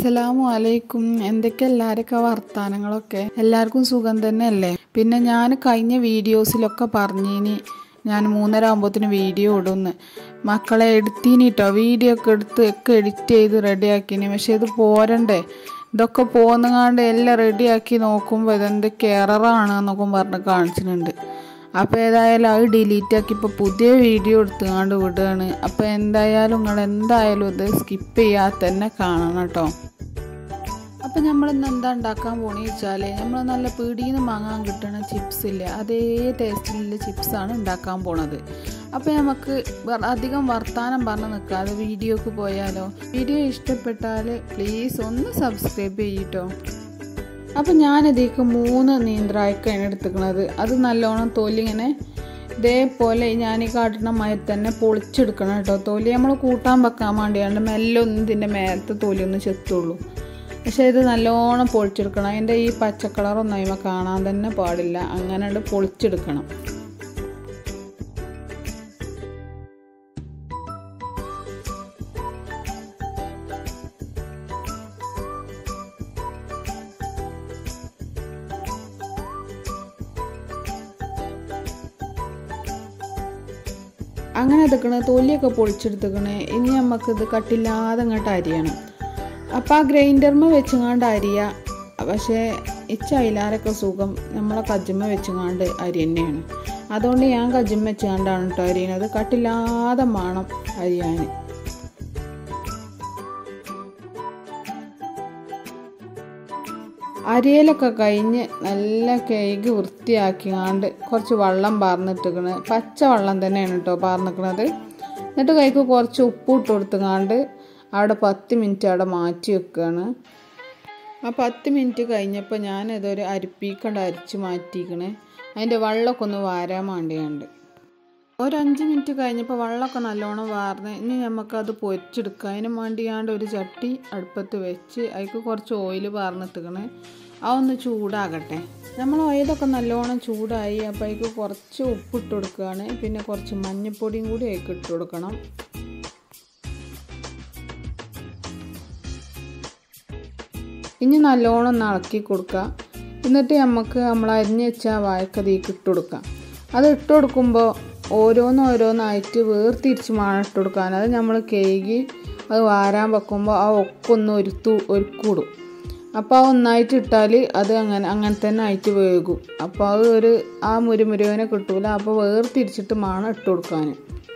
അസ്സലാമു അലൈക്കും എന്തൊക്കെ എല്ലാവരൊക്കെ വർത്താനങ്ങളൊക്കെ എല്ലാവർക്കും സുഖം തന്നെയല്ലേ പിന്നെ ഞാൻ കഴിഞ്ഞ വീഡിയോസിലൊക്കെ പറഞ്ഞിനി ഞാൻ മൂന്നര ആകുമ്പോഴത്തേന് വീഡിയോ ഇടുന്ന് മക്കളെ എടുത്തീനി കേട്ടോ വീഡിയോ ഒക്കെ എടുത്ത് ഒക്കെ എഡിറ്റ് ചെയ്ത് റെഡിയാക്കിനി പക്ഷെ ഇത് പോരണ്ടേ ഇതൊക്കെ പോന്നുകാണ്ട് എല്ലാം റെഡിയാക്കി നോക്കുമ്പോൾ ഇതെന്തൊക്കെ എററാണ് എന്നൊക്കെ പറഞ്ഞ് കാണിച്ചിട്ടുണ്ട് അപ്പോൾ ഏതായാലും അത് ഡിലീറ്റ് ആക്കി ഇപ്പോൾ പുതിയ വീഡിയോ എടുത്തുകൊണ്ട് വിടുകയാണ് അപ്പോൾ എന്തായാലും നിങ്ങൾ എന്തായാലും ഇത് സ്കിപ്പ് ചെയ്യാതെ തന്നെ കാണണം കേട്ടോ അപ്പോൾ നമ്മൾ ഇന്ന് എന്താ ഉണ്ടാക്കാൻ പോണെന്ന് വെച്ചാൽ നമ്മൾ നല്ല പീടിയിൽ നിന്ന് വാങ്ങാൻ കിട്ടുന്ന ചിപ്സ് ഇല്ലേ അതേ ടേസ്റ്റിലുള്ള ചിപ്സാണ് ഉണ്ടാക്കാൻ പോണത് അപ്പോൾ നമുക്ക് വർ- അധികം വർത്താനം പറഞ്ഞ് നിൽക്കാതെ വീഡിയോക്ക് പോയാലോ വീഡിയോ ഇഷ്ടപ്പെട്ടാൽ പ്ലീസ് ഒന്ന് സബ്സ്ക്രൈബ് ചെയ്യട്ടോ അപ്പം ഞാനിതേക്ക് മൂന്ന് നീന്ത്രായ്ക്കാണ് എടുത്തുക്കണത് അത് നല്ലോണം തൊലി ഇങ്ങനെ ഇതേപോലെ ഞാൻ ഈ കാട്ടുന്ന മയൽ തന്നെ പൊളിച്ചെടുക്കണം കേട്ടോ തൊലി നമ്മൾ കൂട്ടാൻ വെക്കാൻ വേണ്ടിയാണ്ട് മെല്ലെ ഒന്ന് ഇതിൻ്റെ മേലത്തെ തൊലി ഒന്ന് ചെത്തുള്ളൂ പക്ഷേ ഇത് നല്ലോണം പൊളിച്ചെടുക്കണം അതിൻ്റെ ഈ പച്ച കളറൊന്നും അതിമ കാണാൻ തന്നെ പാടില്ല അങ്ങനെ പൊളിച്ചെടുക്കണം അങ്ങനെ എടുക്കണ തൊലിയൊക്കെ പൊളിച്ചെടുത്തുക്കണേ ഇനി നമുക്കിത് കട്ടില്ലാതെ അങ്ങോട്ട് അരിയണം അപ്പോൾ ആ ഗ്രൈൻഡറിമ വെച്ചുങ്ങാണ്ട് അരിയ പക്ഷേ ഇച്ച അയിലാരൊക്കെ സുഖം നമ്മളെ കജ്ജമ്മ വെച്ചുങ്ങാണ്ട് അരി തന്നെയാണ് അതുകൊണ്ട് ഞാൻ കജ്ജമ്മ വെച്ചുകൊണ്ടാണ് കേട്ടോ അരിയണത് കട്ടില്ലാതെ വേണം അരിയാൻ അരിയലൊക്കെ കഴിഞ്ഞ് നല്ല കേക്ക് വൃത്തിയാക്കിയാണ്ട് കുറച്ച് വെള്ളം പാർന്നിട്ടിക്കണ് പച്ച വെള്ളം തന്നെയാണ് കേട്ടോ പാർന്നിക്കണത് എന്നിട്ട് കൈക്ക് കുറച്ച് ഉപ്പ് ഇട്ട് കൊടുത്തുങ്ങാണ്ട് അവിടെ പത്ത് മിനിറ്റ് അവിടെ മാറ്റി വെക്കുകയാണ് ആ പത്ത് മിനിറ്റ് കഴിഞ്ഞപ്പോൾ ഞാനതൊരു അരിപ്പീക്കണ്ട് അരിച്ച് മാറ്റിക്കണേ അതിൻ്റെ വെള്ളമൊക്കെ ഒന്ന് വാരാൻ വേണ്ടിയുണ്ട് ഒരു അഞ്ച് മിനിറ്റ് കഴിഞ്ഞപ്പോൾ വെള്ളമൊക്കെ നല്ലോണം വാർന്ന് ഇനി നമുക്കത് പൊരിച്ചെടുക്കാം അതിന് വേണ്ടിയാണ്ട് ഒരു ചട്ടി അടുപ്പത്ത് വെച്ച് അതിക്ക് കുറച്ച് ഓയിൽ പാർന്നിട്ടിക്കണേ അതൊന്ന് ചൂടാകട്ടെ നമ്മൾ ഓയിലൊക്കെ നല്ലോണം ചൂടായി അപ്പോൾ അതിക്ക് കുറച്ച് ഉപ്പിട്ട് കൊടുക്കുകയാണ് പിന്നെ കുറച്ച് മഞ്ഞൾപ്പൊടിയും കൂടി അതിക്ക് ഇട്ട് കൊടുക്കണം ഇനി നല്ലോണം ഒന്ന് ഇളക്കി കൊടുക്കുക എന്നിട്ട് നമുക്ക് നമ്മൾ അരിഞ്ഞ് വെച്ച വാഴക്കതിക്ക് ഇട്ട് കൊടുക്കാം അത് ഇട്ട് കൊടുക്കുമ്പോൾ ഓരോന്ന് ഓരോന്നായിട്ട് വേർതിരിച്ച് വേണം ഇട്ട് കൊടുക്കാൻ അത് നമ്മൾ കേകി അത് വാരാൻ വെക്കുമ്പോൾ ആ ഒക്കെ ഒന്ന് ഒരുത്തു ഒരുക്കൂടും അപ്പോൾ ആ ഒന്നായിട്ട് ഇട്ടാൽ അത് അങ്ങനെ അങ്ങനെ തന്നെ ആയിട്ട് വേകും അപ്പോൾ അത് ഒരു ആ മുരുമുരുവനെ കിട്ടൂല അപ്പോൾ വേർതിരിച്ചിട്ട് വേണം ഇട്ട് കൊടുക്കാൻ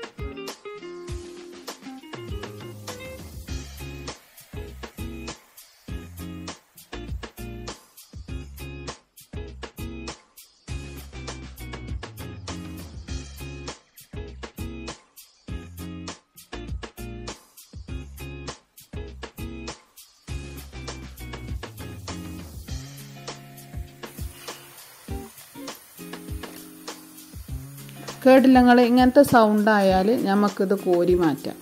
കേട്ടില്ലങ്ങൾ ഇങ്ങനത്തെ സൗണ്ട് ആയാൽ നമുക്കിത് കോരി മാറ്റാം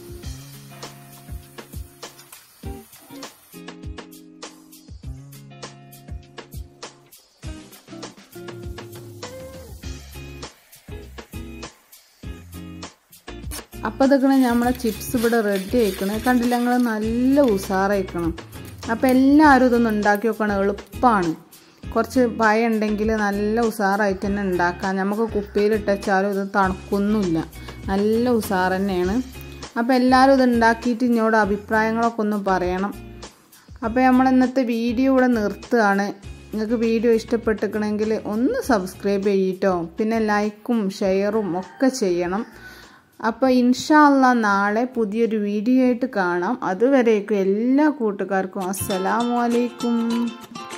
അപ്പോൾ ഇതൊക്കെ നമ്മളെ ചിപ്സ് ഇവിടെ റെഡി ആയിക്കണേ കണ്ടില്ല ഞങ്ങൾ നല്ല ഉഷാറായിക്കണം അപ്പോൾ എല്ലാവരും ഇതൊന്ന് ഉണ്ടാക്കി വെക്കണം എളുപ്പമാണ് കുറച്ച് ഭയം ഉണ്ടെങ്കിൽ നല്ല ഉഷാറായിട്ട് തന്നെ ഉണ്ടാക്കാം നമുക്ക് കുപ്പിയിലിട്ടാലും ഇത് തണുക്കൊന്നുമില്ല നല്ല ഉഷാർ തന്നെയാണ് അപ്പോൾ എല്ലാവരും ഇത് ഉണ്ടാക്കിയിട്ട് ഇങ്ങോട്ട് അഭിപ്രായങ്ങളൊക്കെ ഒന്ന് പറയണം അപ്പോൾ നമ്മൾ ഇന്നത്തെ വീഡിയോ ഇവിടെ നിർത്തുകയാണ് നിങ്ങൾക്ക് വീഡിയോ ഇഷ്ടപ്പെട്ടിക്കണമെങ്കിൽ ഒന്ന് സബ്സ്ക്രൈബ് ചെയ്യട്ടോ പിന്നെ ലൈക്കും ഷെയറും ഒക്കെ ചെയ്യണം അപ്പോൾ ഇൻഷാല്ല നാളെ പുതിയൊരു വീഡിയോ ആയിട്ട് കാണാം അതുവരേക്കും എല്ലാ കൂട്ടുകാർക്കും അസ്സലാമു അലൈക്കും